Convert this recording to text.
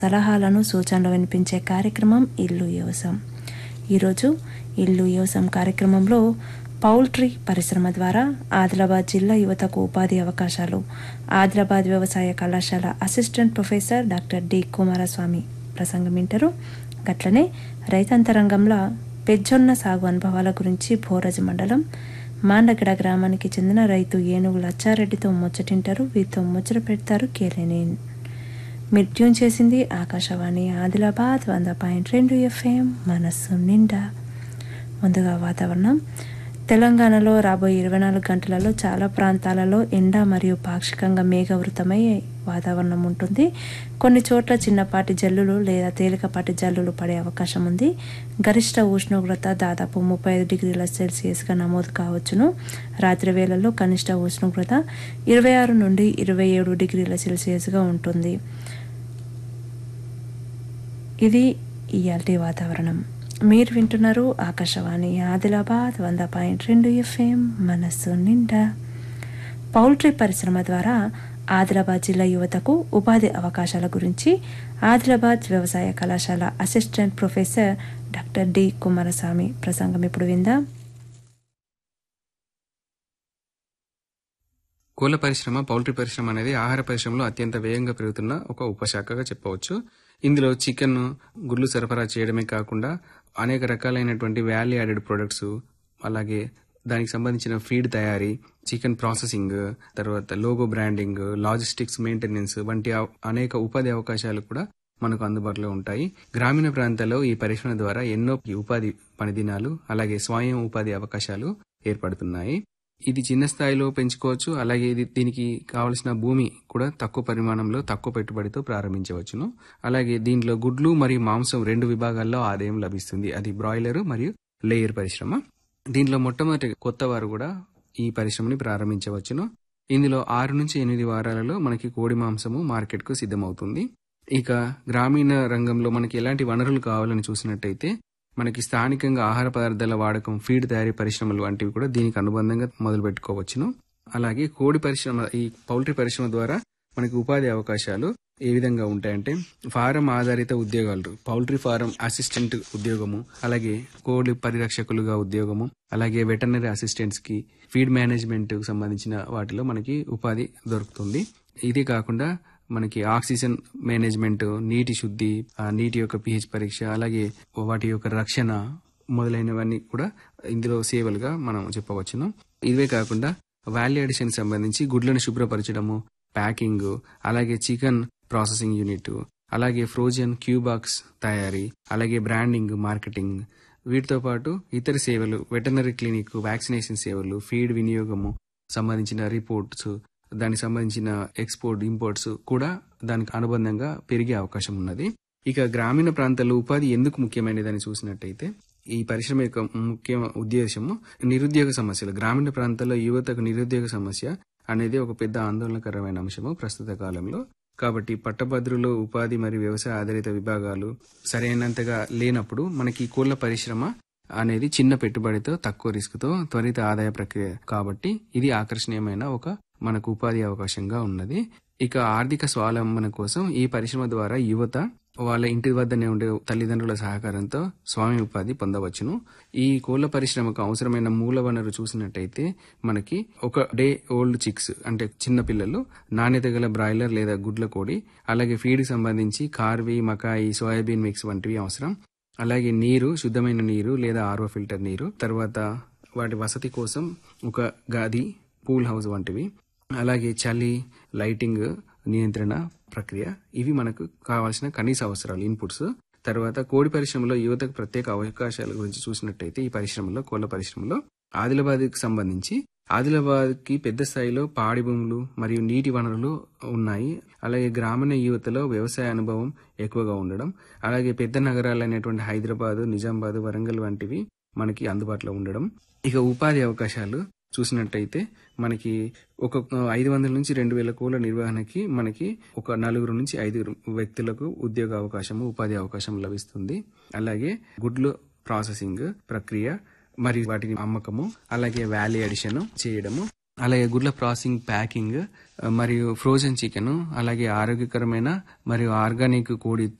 సలహాలను సూచనలు వినిపించే కార్యక్రమం ఇల్లు వ్యవసాయం ఈరోజు ఇల్లు వ్యవసాయం కార్యక్రమంలో పౌల్ట్రీ పరిశ్రమ ద్వారా ఆదిలాబాద్ జిల్లా యువతకు ఉపాధి అవకాశాలు ఆదిలాబాద్ వ్యవసాయ కళాశాల assistant professor doctor D Kumaraswamy ప్రసంగం వింటారు గట్లనే రైతాంతరంగంలో పెజ్జొన్న సాగు అనుభవాల గురించి భోరజ్ మండలం మాండగడ గ్రామానికి చెందిన రైతు ఏనుగు లచ్చారెడ్డితో ముచ్చటింటారు వీరితో ముచ్చట పెడతారు కేలేనేన్ మీరు ట్యూన్ చేసింది ఆకాశవాణి ఆదిలాబాద్ వంద పాయింట్ రెండు ఎఫ్ఎం మనస్సు నిండా ముందుగా వాతావరణం తెలంగాణలో రాబోయే ఇరవై నాలుగు గంటలలో చాలా ప్రాంతాలలో ఎండ మరియు పాక్షికంగా మేఘవృతమై వాతావరణం ఉంటుంది కొన్ని చోట్ల చిన్నపాటి జల్లులు లేదా తేలికపాటి జల్లులు పడే అవకాశం ఉంది గరిష్ట ఉష్ణోగ్రత దాదాపు ముప్పై ఐదు డిగ్రీల సెల్సియస్గా నమోదు కావచ్చును రాత్రి వేళల్లో కనిష్ట ఉష్ణోగ్రత ఇరవై ఆరు నుండి ఇరవై ఏడు డిగ్రీల సెల్సియస్గా ఉంటుంది ఇది ఇయాల్టి వాతావరణం మీరు వింటున్నారు ఆకాశవాణి ఆదిలాబాద్ వంద పాయింట్ రెండు ఎఫ్ఎం మనస్సు నిండా పౌల్ట్రీ పరిశ్రమ ద్వారా ఆదిలాబాద్ జిల్లా యువతకు ఉపాధి అవకాశాల గురించి ఆదిలాబాద్ వ్యవసాయ కళాశాల assistant professor doctor D Kumaraswamy ప్రసంగం ఇప్పుడు విందా కోళ్ల పరిశ్రమ పౌల్ట్రీ పరిశ్రమ అనేది ఆహార పరిశ్రమలో అత్యంత వేగంగా పెరుగుతున్న ఒక ఉపశాఖగా చెప్పవచ్చు ఇందులో చికెన్ గుడ్లు సరఫరా చేయడమే కాకుండా అనేక రకాలైనటువంటి వాల్యూ యాడెడ్ ప్రొడక్ట్స్ అలాగే దానికి సంబంధించిన ఫీడ్ తయారీ చికెన్ ప్రాసెసింగ్ తర్వాత లోగో బ్రాండింగ్ లాజిస్టిక్స్ మెయింటెనెన్స్ వంటి అవ- అనేక ఉపాధి అవకాశాలు కూడా మనకు అందుబాటులో ఉంటాయి గ్రామీణ ప్రాంతాల్లో ఈ పరిశ్రమ ద్వారా ఎన్నో ఉపాధి పని దినాలు అలాగే స్వయం ఉపాధి అవకాశాలు ఏర్పడుతున్నాయి ఇది చిన్న స్థాయిలో పెంచుకోవచ్చు అలాగే ఇది దీనికి కావలసిన భూమి కూడా తక్కువ పరిమాణంలో తక్కువ పెట్టుబడితో ప్రారంభించవచ్చును అలాగే దీంట్లో గుడ్లు మరియు మాంసం రెండు విభాగాల్లో ఆదాయం లభిస్తుంది అది బ్రాయిలర్ మరియు లేయర్ పరిశ్రమ దీంట్లో మొట్టమొదటి కొత్త వారు కూడా ఈ పరిశ్రమని ప్రారంభించవచ్చును ఇందులో ఆరు నుంచి ఎనిమిది వారాలలో మనకి కోడి మాంసము మార్కెట్కు సిద్ధమవుతుంది ఇక గ్రామీణ రంగంలో మనకి ఎలాంటి వనరులు కావాలని చూసినట్టయితే మనకి స్థానికంగా ఆహార పదార్థాల వాడకం ఫీడ్ తయారీ పరిశ్రమలు వంటివి కూడా దీనికి అనుబంధంగా మొదలు పెట్టుకోవచ్చును అలాగే కోడి పరిశ్రమ ఈ పౌల్ట్రీ పరిశ్రమ ద్వారా మనకి ఉపాధి అవకాశాలు ఏ విధంగా ఉంటాయంటే ఫారం ఆధారిత ఉద్యోగాలు పౌల్ట్రీ ఫారం అసిస్టెంట్ ఉద్యోగము అలాగే కోడి పరిరక్షకులుగా ఉద్యోగము అలాగే వెటర్నరీ అసిస్టెంట్స్ కి ఫీడ్ మేనేజ్మెంట్ కు సంబంధించిన వాటిలో మనకి ఉపాధి దొరుకుతుంది ఇది కాకుండా మనకి ఆక్సిజన్ మేనేజ్మెంట్ నీటి శుద్ధి ఆ నీటి యొక్క పిహెచ్ పరీక్ష అలాగే వాటి యొక్క రక్షణ మొదలైనవన్నీ కూడా ఇందులో సేవలుగా మనం చెప్పవచ్చును ఇవే కాకుండా వాల్యూ అడిషన్ సంబంధించి గుడ్లను శుభ్రపరచడము ప్యాకింగ్ అలాగే చికెన్ ప్రాసెసింగ్ యూనిట్ అలాగే ఫ్రోజన్ క్యూబాక్స్ తయారీ అలాగే బ్రాండింగ్ మార్కెటింగ్ వీటితో పాటు ఇతర సేవలు వెటర్నరీ క్లినిక్ వ్యాక్సినేషన్ సేవలు ఫీడ్ వినియోగము సంబంధించిన రిపోర్ట్స్ దానికి సంబంధించిన ఎక్స్పోర్ట్ ఇంపోర్ట్స్ కూడా దానికి అనుబంధంగా పెరిగే అవకాశం ఉన్నది ఇక గ్రామీణ ప్రాంతాల్లో ఉపాధి ఎందుకు ముఖ్యమైనదని చూసినట్టయితే ఈ పరిశ్రమ యొక్క ముఖ్య ఉద్దేశము నిరుద్యోగ సమస్యలు గ్రామీణ ప్రాంతాల్లో యువతకు నిరుద్యోగ సమస్య అనేది ఒక పెద్ద ఆందోళనకరమైన అంశము ప్రస్తుత కాలంలో కాబట్టి పట్టభద్రులు ఉపాధి మరియు వ్యవసాయ ఆధారిత విభాగాలు సరైనంతగా లేనప్పుడు మనకి ఈ కోళ్ల పరిశ్రమ అనేది చిన్న పెట్టుబడితో తక్కువ రిస్క్ తో త్వరిత ఆదాయ ప్రక్రియ కాబట్టి ఇది ఆకర్షణీయమైన ఒక మనకు ఉపాధి అవకాశంగా ఉన్నది ఇక ఆర్థిక స్వావలంబన కోసం ఈ పరిశ్రమ ద్వారా యువత వాళ్ళ ఇంటి వద్దనే ఉండే తల్లిదండ్రుల సహకారంతో స్వామి ఉపాధి పొందవచ్చును ఈ కోళ్ల పరిశ్రమకు అవసరమైన మూల వనరు చూసినట్టయితే మనకి ఒక డే ఓల్డ్ చిక్స్ అంటే చిన్న పిల్లలు నాణ్యత గల బ్రాయిలర్ లేదా గుడ్ల కోడి అలాగే ఫీడ్ సంబంధించి కార్వి మకాయి సోయాబీన్ మిక్స్ వంటివి అవసరం అలాగే నీరు శుద్ధమైన నీరు లేదా ఆర్వో ఫిల్టర్ నీరు తర్వాత వాటి వసతి కోసం ఒక గది పూల్ హౌస్ వంటివి అలాగే చలి లైటింగ్ నియంత్రణ ప్రక్రియ ఇవి మనకు కావాల్సిన కనీస అవసరాలు ఇన్పుట్స్ తర్వాత కోడి పరిశ్రమలో యువతకు ప్రత్యేక అవకాశాల గురించి చూసినట్టయితే ఈ పరిశ్రమలో కోళ్ల పరిశ్రమలో ఆదిలాబాద్ కి సంబంధించి ఆదిలాబాద్ కి పెద్ద స్థాయిలో పాడి భూములు మరియు నీటి వనరులు ఉన్నాయి అలాగే గ్రామీణ యువతలో వ్యవసాయ అనుభవం ఎక్కువగా ఉండడం అలాగే పెద్ద నగరాలైనటువంటి హైదరాబాద్ నిజామాబాద్ వరంగల్ వంటివి మనకి అందుబాటులో ఉండడం ఇక ఉపాధి అవకాశాలు చూసినట్టయితే మనకి ఒక ఐదు వందల నుంచి రెండు వేల కోళ్ల నిర్వహణకి మనకి ఒక నలుగురు నుంచి ఐదుగురు వ్యక్తులకు ఉద్యోగ అవకాశము ఉపాధి అవకాశం లభిస్తుంది అలాగే గుడ్లు ప్రాసెసింగ్ ప్రక్రియ మరియు వాటిని అమ్మకము అలాగే వాల్యూ అడిషన్ చేయడము అలాగే గుడ్ల ప్రాసెసింగ్ ప్యాకింగ్ మరియు ఫ్రోజన్ చికెన్ అలాగే ఆరోగ్యకరమైన మరియు ఆర్గానిక్ కోడి